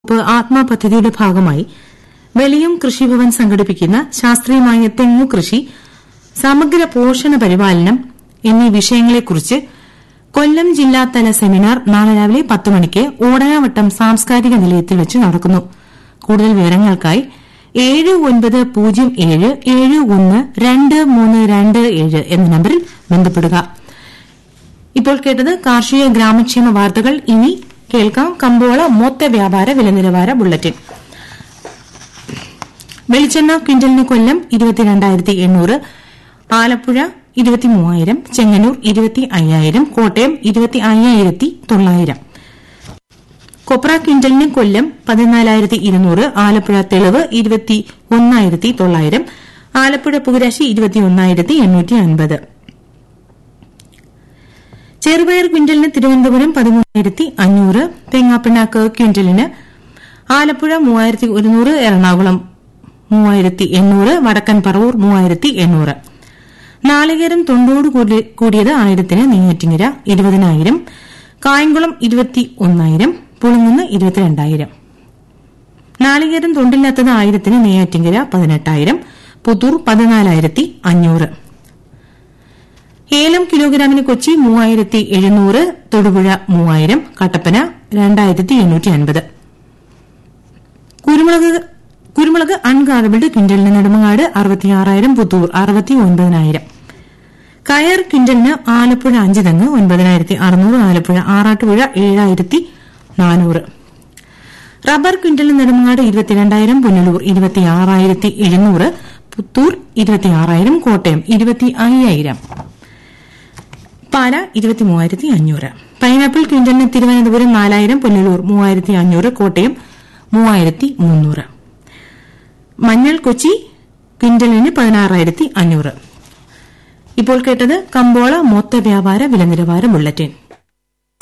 വകുപ്പ് ആത്മ പദ്ധതിയുടെ ഭാഗമായി വെളിയം കൃഷിഭവൻ സംഘടിപ്പിക്കുന്ന ശാസ്ത്രീയമായ തെങ്ങു കൃഷി സമഗ്ര പോഷണ പരിപാലനം എന്നീ വിഷയങ്ങളെക്കുറിച്ച് കൊല്ലം ജില്ലാതല സെമിനാർ നാളെ രാവിലെ പത്ത് മണിക്ക് ഓടനാവട്ടം സാംസ്കാരിക നിലയത്തിൽ വെച്ച് നടക്കുന്നു കൂടുതൽ വിവരങ്ങൾക്കായി ഏഴ് ഒൻപത് പൂജ്യം ഏഴ് ഏഴ് ഒന്ന് രണ്ട് മൂന്ന് രണ്ട് ഏഴ് എന്ന നമ്പറിൽ ബന്ധപ്പെടുക ഇപ്പോൾ കേട്ടത് കാർഷിക ഗ്രാമക്ഷേമ വാർത്തകൾ ഇനി കേൾക്കാം കമ്പോള മൊത്ത വ്യാപാര വില നിലവാര ബുള്ളറ്റിൻ വെളിച്ചെണ്ണ ക്വിന്റലിന് കൊല്ലം ഇരുപത്തിരണ്ടായിരത്തി എണ്ണൂറ് ആലപ്പുഴ ഇരുപത്തി മൂവായിരം ചെങ്ങന്നൂർ ഇരുപത്തി അയ്യായിരം കോട്ടയം ഇരുപത്തി അയ്യായിരത്തി തൊള്ളായിരം കൊപ്ര ക്വിന്റലിന് കൊല്ലം പതിനാലായിരത്തി ഇരുന്നൂറ് ആലപ്പുഴ തെളിവ് ഇരുപത്തി ഒന്നായിരത്തി തൊള്ളായിരം ആലപ്പുഴ പുകരാശി ഇരുപത്തി ഒന്നായിരത്തി എണ്ണൂറ്റി അൻപത് ചെറുപയർ ക്വിന്റലിന് തിരുവനന്തപുരം പതിമൂന്നായിരത്തി അഞ്ഞൂറ് തേങ്ങാപ്പിണ്ണാക്ക് ക്വിന്റലിന് ആലപ്പുഴ മൂവായിരത്തി ഒരുന്നൂറ് എറണാകുളം മൂവായിരത്തി എണ്ണൂറ് വടക്കൻ പറവൂർ മൂവായിരത്തി എണ്ണൂറ് നാളികേരം തൊണ്ടോട് കൂടിയത് ആയിരത്തിന് നെയ്യാറ്റിങ്ങര ഇരുപതിനായിരം കായംകുളം ഇരുപത്തി ഒന്നായിരം പുളിങ്ങുന്ന് ഇരുപത്തിരണ്ടായിരം നാളികേരം തൊണ്ടില്ലാത്തത് ആയിരത്തിന് നെയ്യാറ്റിങ്കര പതിനെട്ടായിരം പുത്തൂർ പതിനാലായിരത്തി അഞ്ഞൂറ് ഏലം കിലോഗ്രാമിന് കൊച്ചി മൂവായിരത്തി എഴുന്നൂറ് തൊടുപുഴ മൂവായിരം കട്ടപ്പന രണ്ടായിരത്തി എണ്ണൂറ്റി അൻപത് കുരുമുളക് കുരുമുളക് അൺഗാർബിൾഡ് ക്വിന്റലിന് നെടുമങ്ങാട് അറുപത്തിയാറായിരം പുത്തൂർ അറുപത്തി ഒൻപതിനായിരം കയർ ക്വിന്റലിന് ആലപ്പുഴ അഞ്ച് തെങ്ങ് ഒൻപതിനായിരത്തി അറുന്നൂറ് ആലപ്പുഴ ആറാട്ടുപുഴ ഏഴായിരത്തി നാനൂറ് റബ്ബർ ക്വിന്റലിന് നെടുമങ്ങാട് ഇരുപത്തിരണ്ടായിരം പുനലൂർ ഇരുപത്തിയാറായിരത്തി എഴുന്നൂറ് പുത്തൂർ ഇരുപത്തിയാറായിരം കോട്ടയം ഇരുപത്തി അയ്യായിരം പാല ഇരുപത്തി മൂവായിരത്തി അഞ്ഞൂറ് പൈനാപ്പിൾ ക്വിന്റലിന് തിരുവനന്തപുരം നാലായിരം പുനലൂർ മൂവായിരത്തി അഞ്ഞൂറ് കോട്ടയം മൂവായിരത്തി മുന്നൂറ് മഞ്ഞൾ കൊച്ചി ക്വിന്റലിന് പതിനാറായിരത്തി അഞ്ഞൂറ് ഇപ്പോൾ കേട്ടത് കമ്പോള മൊത്ത വ്യാപാര വില നിലവാര ബുള്ളറ്റിൻ